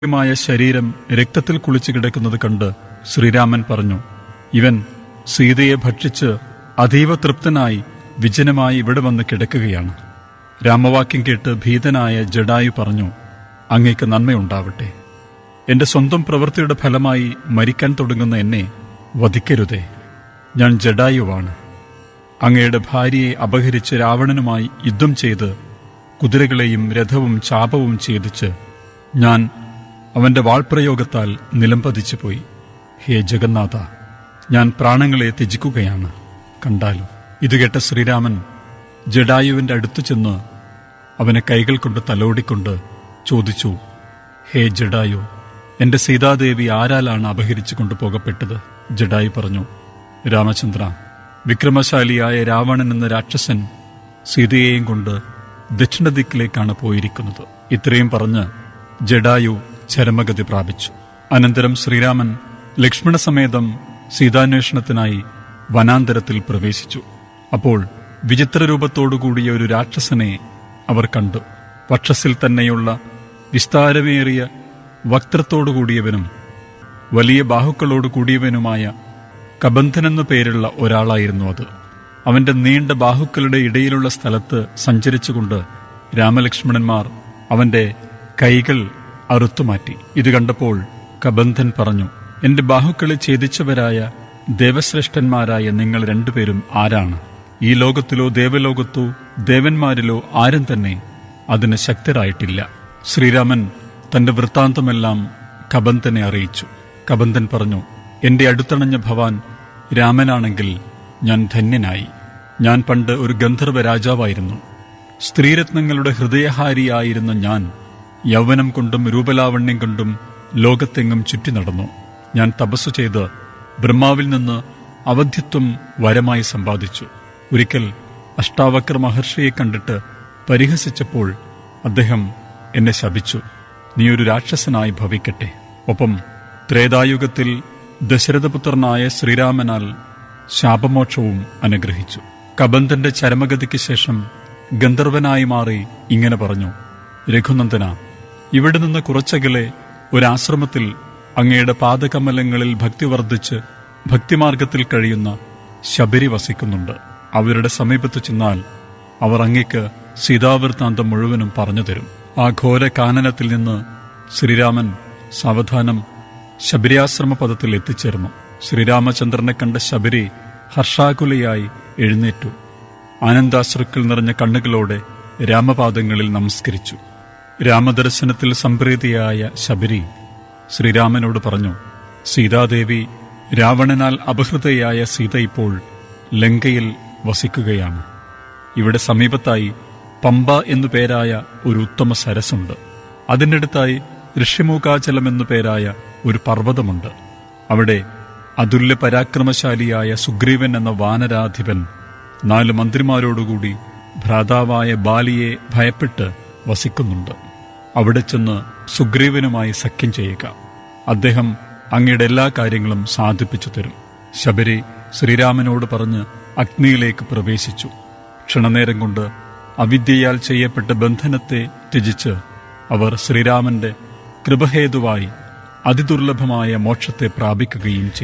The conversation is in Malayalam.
മായ ശരീരം രക്തത്തിൽ കുളിച്ചു കിടക്കുന്നത് കണ്ട് ശ്രീരാമൻ പറഞ്ഞു ഇവൻ സീതയെ ഭക്ഷിച്ച് അതീവ തൃപ്തനായി വിജനമായി ഇവിടെ വന്ന് കിടക്കുകയാണ് രാമവാക്യം കേട്ട് ഭീതനായ ജഡായു പറഞ്ഞു അങ്ങേക്ക് നന്മയുണ്ടാവട്ടെ എന്റെ സ്വന്തം പ്രവൃത്തിയുടെ ഫലമായി മരിക്കാൻ തുടങ്ങുന്ന എന്നെ വധിക്കരുതേ ഞാൻ ജഡായുവാണ് അങ്ങയുടെ ഭാര്യയെ അപഹരിച്ച് രാവണനുമായി യുദ്ധം ചെയ്ത് കുതിരകളെയും രഥവും ചാപവും ഛേദിച്ച് ഞാൻ അവന്റെ വാൾപ്രയോഗത്താൽ നിലംപതിച്ചു പോയി ഹേ ജഗന്നാഥ ഞാൻ പ്രാണങ്ങളെ ത്യജിക്കുകയാണ് കണ്ടാലും ഇത് കേട്ട ശ്രീരാമൻ ജഡായുവിന്റെ അടുത്തു ചെന്ന് അവനെ കൈകൾ കൊണ്ട് തലോടിക്കൊണ്ട് ചോദിച്ചു ഹേ ജഡായു എന്റെ സീതാദേവി ആരാലാണ് അപഹരിച്ചു കൊണ്ടുപോകപ്പെട്ടത് ജഡായു പറഞ്ഞു രാമചന്ദ്ര വിക്രമശാലിയായ രാവണൻ എന്ന രാക്ഷസൻ സീതയെയും കൊണ്ട് ദക്ഷിണദിക്കിലേക്കാണ് പോയിരിക്കുന്നത് ഇത്രയും പറഞ്ഞ് ജഡായു ചരമഗതി പ്രാപിച്ചു അനന്തരം ശ്രീരാമൻ ലക്ഷ്മണസമേതം സീതാന്വേഷണത്തിനായി വനാന്തരത്തിൽ പ്രവേശിച്ചു അപ്പോൾ വിചിത്ര രൂപത്തോടുകൂടിയ ഒരു രാക്ഷസനെ അവർ കണ്ടു വക്ഷസിൽ തന്നെയുള്ള വിസ്താരമേറിയ വക്ത്രത്തോടുകൂടിയവനും വലിയ ബാഹുക്കളോട് കൂടിയവനുമായ കബന്ധൻ എന്നു പേരുള്ള ഒരാളായിരുന്നു അത് അവന്റെ നീണ്ട ബാഹുക്കളുടെ ഇടയിലുള്ള സ്ഥലത്ത് സഞ്ചരിച്ചുകൊണ്ട് രാമലക്ഷ്മണന്മാർ അവന്റെ കൈകൾ അറുത്തുമാറ്റി ഇത് കണ്ടപ്പോൾ കബന്ധൻ പറഞ്ഞു എന്റെ ബാഹുക്കളെ ഛേദിച്ചവരായ ദേവശ്രേഷ്ഠന്മാരായ നിങ്ങൾ രണ്ടുപേരും ആരാണ് ഈ ലോകത്തിലോ ദേവലോകത്തോ ദേവന്മാരിലോ ആരും തന്നെ അതിന് ശക്തരായിട്ടില്ല ശ്രീരാമൻ തന്റെ വൃത്താന്തമെല്ലാം കബന്ധനെ അറിയിച്ചു കബന്ധൻ പറഞ്ഞു എന്റെ അടുത്തണഞ്ഞ ഭവാൻ രാമനാണെങ്കിൽ ഞാൻ ധന്യനായി ഞാൻ പണ്ട് ഒരു ഗന്ധർവ രാജാവായിരുന്നു സ്ത്രീരത്നങ്ങളുടെ ഹൃദയഹാരിയായിരുന്ന ഞാൻ യൗവനം കൊണ്ടും രൂപലാവണ്യം കൊണ്ടും ലോകത്തെങ്ങും ചുറ്റി നടന്നു ഞാൻ തപസ്സു ചെയ്ത് ബ്രഹ്മാവിൽ നിന്ന് അവധ്യത്വം വരമായി സമ്പാദിച്ചു ഒരിക്കൽ അഷ്ടാവക്ര മഹർഷിയെ കണ്ടിട്ട് പരിഹസിച്ചപ്പോൾ അദ്ദേഹം എന്നെ ശപിച്ചു നീ ഒരു രാക്ഷസനായി ഭവിക്കട്ടെ ഒപ്പം ത്രേതായുഗത്തിൽ ദശരഥപുത്രനായ ശ്രീരാമനാൽ ശാപമോക്ഷവും അനുഗ്രഹിച്ചു കബന്ധന്റെ ചരമഗതിക്ക് ശേഷം ഗന്ധർവനായി മാറി ഇങ്ങനെ പറഞ്ഞു രഘുനന്ദന ഇവിടെ നിന്ന് കുറച്ചകലെ ഒരാശ്രമത്തിൽ അങ്ങയുടെ പാദകമലങ്ങളിൽ ഭക്തി വർദ്ധിച്ച് ഭക്തിമാർഗത്തിൽ കഴിയുന്ന ശബരി വസിക്കുന്നുണ്ട് അവരുടെ സമീപത്ത് ചെന്നാൽ അവർ അങ്ങേക്ക് സീതാവൃത്താന്തം മുഴുവനും പറഞ്ഞു തരും ആ ഘോര കാനനത്തിൽ നിന്ന് ശ്രീരാമൻ സാവധാനം ശബരിയാശ്രമ പദത്തിൽ എത്തിച്ചേർന്നു ശ്രീരാമചന്ദ്രനെ കണ്ട ശബരി ഹർഷാകുലയായി എഴുന്നേറ്റു ആനന്ദാശ്രുക്കൾ നിറഞ്ഞ കണ്ണുകളോടെ രാമപാദങ്ങളിൽ നമസ്കരിച്ചു രാമദർശനത്തിൽ സംപ്രീതിയായ ശബരി ശ്രീരാമനോട് പറഞ്ഞു സീതാദേവി രാവണനാൽ അപഹൃതയായ സീത ഇപ്പോൾ ലങ്കയിൽ വസിക്കുകയാണ് ഇവിടെ സമീപത്തായി പമ്പ എന്നു പേരായ ഒരു ഉത്തമ സരസുണ്ട് അതിനടുത്തായി ഋഷിമൂകാചലം എന്നു പേരായ ഒരു പർവ്വതമുണ്ട് അവിടെ അതുല്യ പരാക്രമശാലിയായ സുഗ്രീവൻ എന്ന വാനരാധിപൻ നാല് മന്ത്രിമാരോടുകൂടി ഭ്രാതാവായ ബാലിയെ ഭയപ്പെട്ട് വസിക്കുന്നുണ്ട് അവിടെ ചെന്ന് സുഗ്രീവനുമായി സഖ്യം ചെയ്യുക അദ്ദേഹം അങ്ങയുടെ എല്ലാ കാര്യങ്ങളും സാധിപ്പിച്ചു തരും ശബരി ശ്രീരാമനോട് പറഞ്ഞ് അഗ്നിയിലേക്ക് പ്രവേശിച്ചു ക്ഷണനേരം കൊണ്ട് അവിദ്യയാൽ ചെയ്യപ്പെട്ട ബന്ധനത്തെ ത്യജിച്ച് അവർ ശ്രീരാമന്റെ കൃപഹേതുവായി അതിദുർലഭമായ മോക്ഷത്തെ പ്രാപിക്കുകയും ചെയ്തു